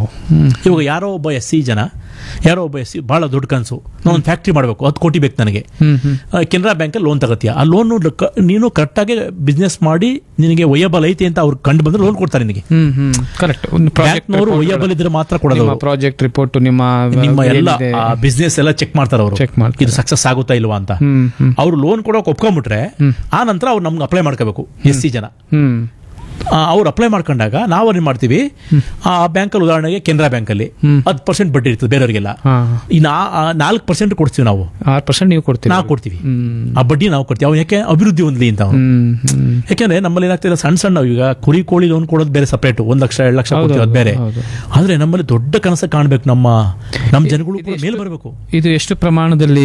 ಹ್ಮ್ ಇವಾಗ ಯಾರೋ ಒಬ್ಬ ಎಸ್ ಸಿ ಜನ ಯಾರೋ ಒಬ್ಬ ಎಸ್ ಸಿ ಭಾಳ ದೊಡ್ಡ ಕನಸು ನಾನು ಒಂದು ಫ್ಯಾಕ್ಟ್ರಿ ಮಾಡಬೇಕು ಹತ್ತು ಕೋಟಿ ಬೇಕು ನನಗೆ ಹ್ಮ್ ಹ್ಮ್ ಆ, ಕೆನರಾ ಬ್ಯಾಂಕಲ್ಲಿ ಲೋನ್ ತಗತ್ತೀಯ ಆ ಲೋನು ನೀನು ಕರೆಕ್ಟಾಗಿ ಬಿಸ್ನೆಸ್ ಮಾಡಿ ನಿನಗೆ ಒಯ್ಯಬಲ್ ಐತಿ ಅಂತ ಅವ್ರು ಕಂಡು ಬಂದ್ರೆ ಲೋನ್ ಕೊಡ್ತಾರೆ ನಿನಗೆ ಹ್ಮ್ ಹ್ಮ್ ಕರೆಕ್ಟ್ ಒಂದು ಬ್ಯಾಂಕ್ನವರು ಒಯ್ಯಬಲ್ ಇದ್ರೆ ಮಾತ್ರ ಕೊಡೋದು ನಿಮ್ಮ ಅವ್ರು. ಪ್ರಾಜೆಕ್ಟ್ ರಿಪೋರ್ಟ್ ನಿಮ್ಮ ನಿಮ್ಮ ಎಲ್ಲ ಏನಿದೆ, ಬಿಸ್ನೆಸ್ ಎಲ್ಲ ಚೆಕ್ ಮಾಡ್ತಾರೆ ಅವರು ಚೆಕ್ ಮಾಡ್ತಾರೆ. ಇದು ಸಕ್ಸಸ್ ಆಗುತ್ತಾ ಇಲ್ವಾ ಅಂತ ಹ್ಮ್ ಹ್ಮ್ ಅವ್ರು ಲೋನ್ ಕೊಡೋಕೆ ಒಪ್ಕೊಂಡ್ಬಿಟ್ರೆ ಆ ನಂತರ ಅವ್ರು ನಮ್ಗೆ ಅಪ್ಲೈ ಮಾಡ್ಕೋಬೇಕು ಎಸ್ ಸಿ ಜನ ಹ್ಮ್ ಆ, ಅವ್ರು ಅಪ್ಲೈ ಮಾಡ್ಕೊಂಡಾಗ ನಾವು ಏನು ಮಾಡ್ತೀವಿ ಆ ಬ್ಯಾಂಕಲ್ಲಿ ಉದಾಹರಣೆಗೆ ಕೆನರಾ ಬ್ಯಾಂಕಲ್ಲಿ ಹತ್ತು ಪರ್ಸೆಂಟ್ ಬಡ್ಡಿ ಇರ್ತದೆ ಬೇರೆಯವರಿಗೆಲ್ಲ ಹಾ ಇನ್ನು ನಾಲ್ಕು ಪರ್ಸೆಂಟ್ ಕೊಡ್ತೀವಿ ನಾವು ಆರು ಪರ್ಸೆಂಟ್ ನೀವು ಕೊಡ್ತೀರಿ ನಾವು ಕೊಡ್ತೀವಿ ಹ್ಮ್ ಆ ಬಡ್ಡಿ ನಾವು ಕೊಡ್ತೀವಿ ಅವ್ನು ಯಾಕೆ ಅಭಿವೃದ್ಧಿ ಹೊಂದಲಿ ಅಂತ ಅವ್ನು ಹ್ಮ್ ಹ್ಮ್ ಯಾಕೆಂದ್ರೆ ನಮ್ಮಲ್ಲಿ ಏನಾಗ್ತಿಲ್ಲ ಸಣ್ಣ ಸಣ್ಣ ಈಗ ಕುರಿ ಕೋಳಿ ಲೋನ್ ಕೊಡೋದು ಬೇರೆ ಸಪರೇಟ್ ಒಂದ್ ಲಕ್ಷ ಎರಡು ಲಕ್ಷ ಹೌದು, ಕೊಡ್ತೀವಿ ಅದು ಬೇರೆ ಹೌದು. ಆದ್ರೆ ನಮ್ಮಲ್ಲಿ ದೊಡ್ಡ ಕನಸ ಕಾಣ್ಬೇಕು ನಮ್ಮ ನಮ್ಮ ಜನಗಳು ಕೂಡ ಮೇಲೆ ಬರಬೇಕು ಇದು ಎಷ್ಟು ಪ್ರಮಾಣದಲ್ಲಿ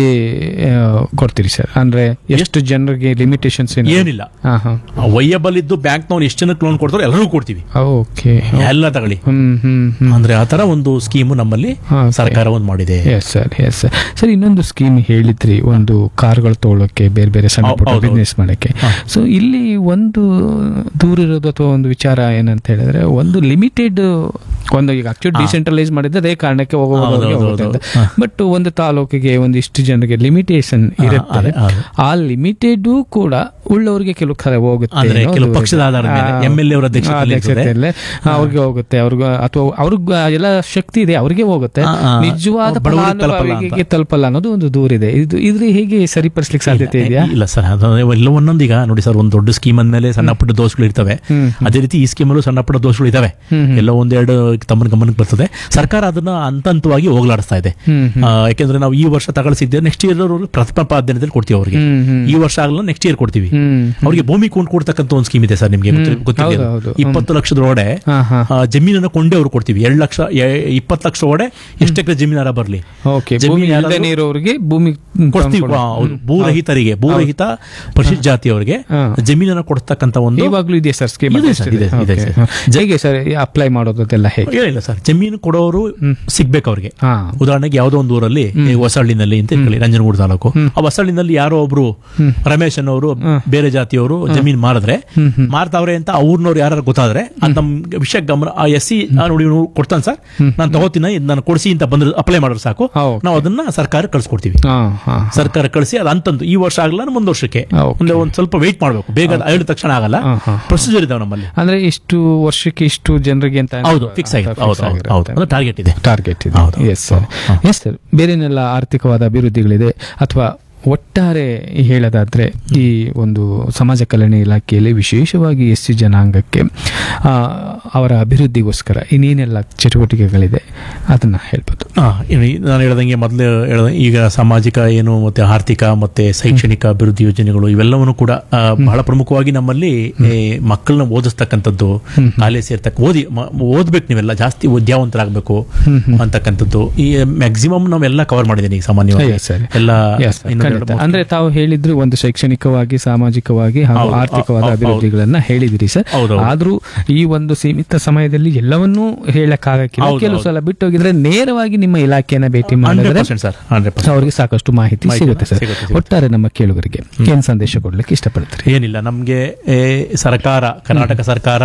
ಆ, ಕೊಡ್ತೀರಿ ಸರ್ ಅಂದ್ರೆ ಎಷ್ಟು ಜನರಿಗೆ ಲಿಮಿಟೇಷನ್ಸ್ ಏನಿಲ್ಲ ಹಾ ಹಾ ವಯ್ಯಬಲ್ ಇದ್ದು ಬ್ಯಾಂಕ್ನವ್ರು ಎಷ್ಟು ಜನಕ್ಕೆ ಲೋನ್ ಕೊಡ್ತಾರೋ ಎಲ್ಲರಿಗೂ ಕೊಡ್ತೀವಿ ಓಕೆ ಎಲ್ಲ ತಗೊಳ್ಳಿ ಹ್ಮ್ ಹ್ಮ್ ಹ್ಮ್ ಅಂದ್ರೆ ಆ ತರ ಒಂದು ಸ್ಕೀಮು ನಮ್ಮಲ್ಲಿ ಹಾ, okay. ಸರ್ಕಾರ ಒಂದು ಮಾಡಿದೆ yes sir yes sir sir ಇನ್ನೊಂದು ಸ್ಕೀಮ್ ಹೇಳಿದ್ರಿ ಒಂದು ಕಾರ್ಗಳು ತೊಗೊಳಕ್ಕೆ ಬೇರೆ ಬೇರೆ ಸಣ್ಣ ಹೌ- ಪುಟ್ಟ ಹೌದು, ಬಿಸ್ನೆಸ್ ಮಾಡಕ್ಕೆ ಹಾ. ಸೊ ಇಲ್ಲಿ ಒಂದು ದೂರ ಇರೋದು ಅಥವಾ ಒಂದು ವಿಚಾರ ಏನಂತ ಹೇಳಿದ್ರೆ ಒಂದು ಲಿಮಿಟೆಡ್ ಒಂದು ಈಗ ಆಕ್ಚುಲಿ ಡಿಸೆಂಟ್ರಲೈಸ್ ಮಾಡಿದ್ರೆ ಅದೇ ಕಾರಣಕ್ಕೆ ಹೌದು, ಹೋಗೋರಿಗೆ ಹೌದು, ಹೋಗುತ್ತೆ ಹೌದು. ಅಂತ ಬಟ್ ಒಂದು ತಾಲೂಕಿಗೆ ಒಂದಿಷ್ಟು ಜನರಿಗೆ ಲಿಮಿಟೇಷನ್ ಇರುತ್ತೆ ಅದೇ, ಹೌದು. ಆ ಲಿಮಿಟೆಡ್ ಕೂಡ ಉಳ್ಳವರಿಗೆ ಕೆಲವು ಕಡೆ ಹೋಗುತ್ತೆ ಅಂದ್ರೆ ಅನ್ನೋ ಕೆಲವು ಒಂದು- ಪಕ್ಷದ ಆಧಾರದ ಮೇಲೆ ಆ, MLA ಅವರ ಅಧ್ಯಕ್ಷತೆಯಲ್ಲಿ ಇರ್ತದೆ. ಅಧ್ಯಕ್ಷತೆಯಲ್ಲೇ ಅವ್ರಿಗೆ ಹೋಗುತ್ತೆ ಅವ್ರಿಗೆ ಅಥವಾ ಅವ್ರಿಗೆ ಎಲ್ಲ ಶಕ್ತಿ ಇದೆ ಅವ್ರಿಗೆ ಹೋಗುತ್ತೆ ಆ, ಆ, ನಿಜವಾದ ಬಡವರಿಗೆ ತಲುಪಲ್ಲ ಅಂತ. ಫಲಾನುಭವಿಗೆ ತಲುಪಲ್ಲ ಅನ್ನೋದು ಒಂದು ದೂರಿದೆ ಇದು ಇದ್ರ ಹೇಗೆ ಸರಿಪಡಿಸ್ಲಿಕ್ಕೆ ಸಾಧ್ಯತೆ ಇದೆಯಾ ಇಲ್ಲ ಸರ್ ಅದು ಎಲ್ಲ ಒಂದೊಂದು ಈಗ ನೋಡಿ ಸರ್ ಒಂದು ದೊಡ್ಡ ಸ್ಕೀಮ್ ಅಂದಮೇಲೆ ಸಣ್ಣ ಪುಟ್ಟ ದೋಷಗಳು ಇರ್ತವೆ ಹ್ಮ್. ಅದೇ ರೀತಿ ಈ ಸ್ಕೀಮಲ್ಲೂ ಸಣ್ಣ ಪುಟ್ಟ ದೋಷಗಳು ಇದಾವೆ ಹ್ಮ್, ಹ್ಮ್. ಎಲ್ಲ ಒಂದೆರಡು ತಮ್ಮನ ಗಮನಕ್ಕೆ ಬರ್ತದೆ ಸರ್ಕಾರ ಅದನ್ನ ಹಂತ ಹಂತವಾಗಿ ಹೋಗ್ಲಾಡಿಸ್ತಾ ಇದೆ ಹ್ಮ್, ಹ್ಮ್. ಆ, ಯಾಕೆಂದ್ರೆ ನಾವು ಈ ವರ್ಷ ತಗೊಳಿಸಿದ್ದೇವೆ ನೆಕ್ಸ್ಟ್ ಇಯರ್ ಪ್ರಥಮ ಪಾಧ್ಯದಲ್ಲಿ ಕೊಡ್ತೀವಿ ಅವ್ರಿಗೆ ಹ್ಮ್, ಹ್ಮ್. ಈ ವರ್ಷ ಆಗಲ್ಲ ನೆಕ್ಸ್ಟ್ ಇಯರ್ ಕೊಡ್ತೀವಿ ಹ್ಮ್. ಅವ್ರಿಗೆ ಭೂಮಿ ಕೊಂಡು ಕೊಡ್ತಕ್ಕಂಥ ಒಂದು ಸ್ಕೀಮ್ ಇದೆ ಸರ್ ನಿಮಗೆ ಹ್ಮ್. ಹೌದು, ಗೊತ್ತಿದೆ ಹೌದು. ಇಪ್ಪತ್ತು ಲಕ್ಷದೊಳಗಡೆ ಹಾ, ಹಾ. ಆ, ಜಮೀನನ್ನು ಕೊಂಡೇ ಅವ್ರು ಕೊಡ್ತೀವಿ ಎರಡು ಲಕ್ಷ ಇಪ್ಪತ್ತು ಲಕ್ಷ ಒಡೆ ಎಷ್ಟು ಎಕರೆ ಜಮೀನಾರ ಬರಲಿ ಓಕೆ ಜಮೀನು ಭೂಮಿ ಯಾರಾದ್ರೂ- ಇಲ್ಲದೆ ಇರೋರಿಗೆ ಭೂಮಿ ಕೊಡ್ತೀವಿ ಆ, ಹೌದು. ಭೂರಹಿತರಿಗೆ ಭೂರಹಿತ ಪರಿಶಿಷ್ಟ ಜಾತಿಯವರಿಗೆ ಹಾ. ಜಮೀನನ್ನ ಕೊಡ್ತಕ್ಕಂಥ ಒಂದು ಇವಾಗ್ಲೂ ಇದೆಯಾ ಸರ್ ಸ್ಕೀಮ್ ಇದೆ ಸರ್, ಇದೆ, ಇದೆ ಸರ್. ಹೇಗೆ ಸರ್ ಅಪ್ಲೈ ಮಾಡೋದೆಲ್ಲ ಹೇಗೆ ಏನಿಲ್ಲ ಸರ್ ಜಮೀನು ಕೊಡೋರು ಸಿಗ್ಬೇಕು ಅವ್ರಿಗೆ ಹಾ ಉದಾಹರಣೆಗೆ ಯಾವುದೋ ಒಂದು ಊರಲ್ಲಿ ಈ ಹೊಸಹಳ್ಳಿನಲ್ಲಿ ಅಂತ ಇಟ್ಕೊಳ್ಳಿ ನಂಜನಗೂಡು ತಾಲೂಕು ಆ ಹೊಸಹಳ್ಳಿನಲ್ಲಿ ಯಾರೋ ಒಬ್ರು ರಮೇಶ್ ಅನ್ನೋರು ಬೇರೆ ಜಾತಿಯವರು ಜಮೀನು ಮಾರಿದ್ರೆ ಮಾರ್ತಾವ್ರೆ ಅಂತ ಆ ಊರ್ನವ್ರು ಯಾರು ಗೊತ್ತಾದ್ರೆ ಅದ್ ನಮ್ ವಿಷಯ ಗಮನ ಆ ಎಸ್ ಸಿ ನೋಡಿ ಇವ್ನು ಕೊಡ್ತಾನೆ ಸರ್ ನಾನು ತಗೋತೀನಿ ನಾನು ಕೊಡಿಸಿ ಅಂತ ಬಂದ್ರೆ ಅಪ್ಲೈ ಮಾಡಿದ್ರೆ ಸಾಕು ಹಾ, ನಾವು ಅದನ್ನ ಸರ್ಕಾರ ಕಳ್ಸಿಕೊಡ್ತೀವಿ ಹಾ ಹಾ ಸರ್ಕಾರ ಕಳಿಸಿ ಅದು ಅಂತಂದು ಈ ವರ್ಷ ಆಗಲ್ಲ ಮುಂದ್ ವರ್ಷಕ್ಕೆ ಹಾ, okay. ಒಂದು ಒಂದ್ ಸ್ವಲ್ಪ ವೆಯ್ಟ್ ಮಾಡಬೇಕು ಬೇಗ ಅದು ಹೇಳಿದ ತಕ್ಷಣ ಆಗಲ್ಲ ಹಾ, ಹಾ. ಪ್ರೊಸೀಜರ್ ಇದಾವೆ ನಮ್ಮಲ್ಲಿ ಅಂದ್ರೆ ಇಷ್ಟು ವರ್ಷಕ್ಕೆ ಇಷ್ಟು ಜನರಿಗೆ ಅಂತ ಹೌದು ಫಿಕ್ಸ್ ಆಗಿದೆ ಹೌದು ಹೌದು ಹೌದು ಅಂದ್ರೆ ಟಾರ್ಗೆಟ್ ಇದೆ ಟಾರ್ಗೆಟ್ ಇದೆ ಹೌದು, ಎಸ್ ಸರ್ ಎಸ್ ಸರ್ ಬೇರೆನೆಲ್ಲ ಆರ್ಥಿಕವಾದ ಅಭಿವೃದ್ಧಿಗಳಿದೆ ಅಥವಾ ಒಟ್ಟಾರೆ ಹೇಳೋದಾದ್ರೆ ಈ ಒಂದು ಸಮಾಜ ಕಲ್ಯಾಣ ಇಲಾಖೆಯಲ್ಲಿ ವಿಶೇಷವಾಗಿ ಎಸ್ ಸಿ ಜನಾಂಗಕ್ಕೆ ಆ, ಅವರ ಅಭಿವೃದ್ಧಿಗೋಸ್ಕರ ಇನ್ನೇನೆಲ್ಲ ಚಟುವಟಿಕೆಗಳಿದೆ ಅದನ್ನ ಹೇಳ್ಬೋದು ಹಾ, ಇನ್ನು ಈ- ನಾನು ಹೇಳ್ದಂಗೆ ಮೊದಲು ಹೇಳ್ದ ಈಗ ಸಾಮಾಜಿಕ ಏನು ಮತ್ತೆ ಆರ್ಥಿಕ ಮತ್ತೆ ಶೈಕ್ಷಣಿಕ ಅಭಿವೃದ್ಧಿ ಯೋಜನೆಗಳು ಇವೆಲ್ಲವನ್ನು ಕೂಡ ಆ, ಬಹಳ ಪ್ರಮುಖವಾಗಿ ನಮ್ಮಲ್ಲಿ ಏ, ಮಕ್ಕಳನ್ನ ಓದಿಸ್ತಕ್ಕಂಥದ್ದು ಕಾಲೇಜ್ ಸೇರ್ತಕ್ಕ ಓದಿ ಮ- ಓದ್ಬೇಕು ನೀವೆಲ್ಲ ಜಾಸ್ತಿ ವಿದ್ಯಾವಂತರಾಗಬೇಕು ಅಂತಕ್ಕಂಥದ್ದು ಈ ಮ್ಯಾಕ್ಸಿಮಮ್ ನಾವೆಲ್ಲ ಕವರ್ ಮಾಡಿದ್ದೀನಿ ಈಗ ಸಾಮಾನ್ಯವಾಗಿ Yes, sir. ಎಲ್ಲ Yes, sir. ಇನ್ನೊಂದು ಖಂಡಿತ. ಎರಡು ಅಂದ್ರೆ ತಾವು ಹೇಳಿದ್ರು ಒಂದು ಶೈಕ್ಷಣಿಕವಾಗಿ ಸಾಮಾಜಿಕವಾಗಿ ಹಾಗೂ ಹೌದು, ಆರ್ಥಿಕವಾದ ಹೌದು, ಅಭಿವೃದ್ಧಿಗಳನ್ನ ಹೇಳಿದಿರಿ ಸರ್ ಹೌದು, ಹೌದು. ಆದ್ರೂ ಈ ಒಂದು ಸೀಮಿತ ಸಮಯದಲ್ಲಿ ಎಲ್ಲವನ್ನೂ ಹೇಳಕ್ಕಾಗಕ್ಕಿಲ್ಲ ಹೌದು, ಕೆಲವು ಹೌದು. ಸಲ ಬಿಟ್ಟೋಗಿದ್ರೆ ನೇರವಾಗಿ ನಿಮ್ಮ ಇಲಾಖೆಯನ್ನ ಭೇಟಿ ಹಂಡ್ರೆಡ್ ಮಾಡಿದ್ರೆ ಪರ್ಸೆಂಟ್ ಸರ್ ಹಂಡ್ರೆಡ್ ಪರ್ಸೆಂಟ್ ಅವರಿಗೆ ಸಾಕಷ್ಟು ಮಾಹಿತಿ ಮಾಹಿತಿ ಸಿಗುತ್ತೆ ಸರ್ ಸಿಗುತ್ತೆ, ಸಿಗುತ್ತೆ. ಒಟ್ಟಾರೆ ನಮ್ಮ ಕೇಳುಗರಿಗೆ ಏನ್ ಸಂದೇಶ ಕೊಡ್ಲಿಕ್ಕೆ ಇಷ್ಟಪಡ್ತೀರಿ ಏನಿಲ್ಲ ನಮಗೆ ಸರ್ಕಾರ ಕರ್ನಾಟಕ ಸರ್ಕಾರ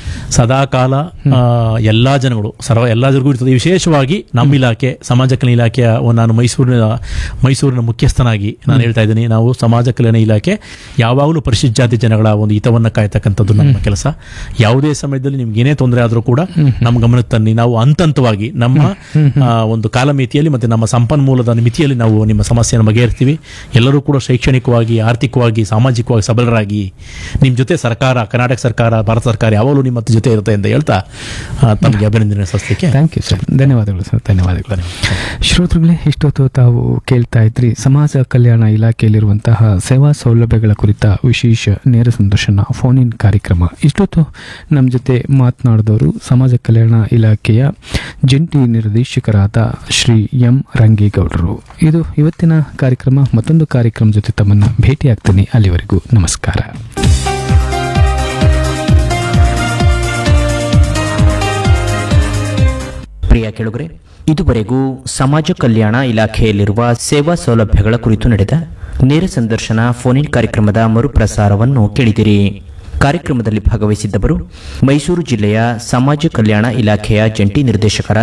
ಸದಾಕಾಲ ಆ, ಎಲ್ಲಾ ಜನಗಳು ಸರ್ವ ಎಲ್ಲಾ ಜನರಿಗೂ ಇರ್ತದೆ ವಿಶೇಷವಾಗಿ ನಮ್ಮ ಇಲಾಖೆ ಸಮಾಜ ಕಲ್ಯಾಣ ಇಲಾಖೆಯ ಒಂದು ನಾನು ಮೈಸೂರಿನ ಮೈಸೂರಿನ ಮುಖ್ಯಸ್ಥನಾಗಿ ನಾನು ಹೇಳ್ತಾ ಇದ್ದೀನಿ ನಾವು ಸಮಾಜ ಕಲ್ಯಾಣ ಇಲಾಖೆ ಯಾವಾಗಲೂ ಪರಿಶಿಷ್ಟ ಜಾತಿ ಜನಗಳ ಒಂದು ಹಿತವನ್ನು ಕಾಯ್ತಕ್ಕಂಥದ್ದು ನಮ್ಮ ಕೆಲಸ ಯಾವುದೇ ಸಮಯದಲ್ಲಿ ನಿಮ್ಗೆ ಏನೇ ತೊಂದರೆ ಆದರೂ ಕೂಡ ನಮ್ಮ ಗಮನಕ್ಕೆ ತನ್ನಿ ನಾವು ಹಂತ ಹಂತವಾಗಿ ನಮ್ಮ ಆ, ಒಂದು ಕಾಲಮಿತಿಯಲ್ಲಿ ಮತ್ತೆ ನಮ್ಮ ಸಂಪನ್ಮೂಲದ ಮಿತಿಯಲ್ಲಿ ನಾವು ನಿಮ್ಮ ಸಮಸ್ಯೆಯನ್ನು ಬಗೆಹರಿಸ್ತೀವಿ ಎಲ್ಲರೂ ಕೂಡ ಶೈಕ್ಷಣಿಕವಾಗಿ ಆರ್ಥಿಕವಾಗಿ ಸಾಮಾಜಿಕವಾಗಿ ಸಬಲರಾಗಿ ನಿಮ್ಮ ಜೊತೆ ಸರ್ಕಾರ ಕರ್ನಾಟಕ ಸರ್ಕಾರ ಭಾರತ ಸರ್ಕಾರ ಯಾವಾಗಲೂ ನಿಮ್ಮ ಜೊತೆ ಇರುತ್ತೆ ಅಂತ ಹೇಳ್ತಾ ಆ, ತಮಗೆ ಅಭಿನಂದನೆ ಸಲ್ಲಿಸಲಿಕ್ಕೆ ಥ್ಯಾಂಕ್ ಯು ಸರ್ ಧನ್ಯವಾದಗಳು ಸರ್ ಧನ್ಯವಾದಗಳು ಶ್ರೋತೃಗಳೇ ಇಷ್ಟೊತ್ತು ತಾವು ಕೇಳ್ತಾ ಇದ್ರಿ ಸಮಾಜ ಕಲ್ಯಾಣ ಇಲಾಖೆಯಲ್ಲಿರುವಂತಹ ಸೇವಾ ಸೌಲಭ್ಯಗಳ ಕುರಿತ ವಿಶೇಷ ನೇರ ಸಂದರ್ಶನ ಫೋನ್ ಇನ್ ಕಾರ್ಯಕ್ರಮ ಇಷ್ಟೊತ್ತು ನಮ್ಮ ಜೊತೆ ಮಾತನಾಡಿದವರು ಸಮಾಜ ಕಲ್ಯಾಣ ಇಲಾಖೆಯ ಜಂಟಿ ನಿರ್ದೇಶಕರಾದ ಶ್ರೀ ಎಂ ರಂಗೇಗೌಡರು ಇದು ಇವತ್ತಿನ ಕಾರ್ಯಕ್ರಮ ಮತ್ತೊಂದು ಕಾರ್ಯಕ್ರಮ ಜೊತೆ ತಮ್ಮನ್ನ ಭೇಟಿಯಾಗ್ತೀನಿ ಅಲ್ಲಿವರೆಗೂ ನಮಸ್ಕಾರ ಪ್ರಿಯ ಕೆಳಗರೆ ಇದುವರೆಗೂ ಸಮಾಜ ಕಲ್ಯಾಣ ಇಲಾಖೆಯಲ್ಲಿರುವ ಸೇವಾ ಸೌಲಭ್ಯಗಳ ಕುರಿತು ನಡೆದ ನೇರ ಸಂದರ್ಶನ ಫೋನ್ ಇನ್ ಕಾರ್ಯಕ್ರಮದ ಮರುಪ್ರಸಾರವನ್ನು ಕೇಳಿದಿರಿ ಕಾರ್ಯಕ್ರಮದಲ್ಲಿ ಭಾಗವಹಿಸಿದ್ದವರು ಮೈಸೂರು ಜಿಲ್ಲೆಯ ಸಮಾಜ ಕಲ್ಯಾಣ ಇಲಾಖೆಯ ಜಂಟಿ ನಿರ್ದೇಶಕರ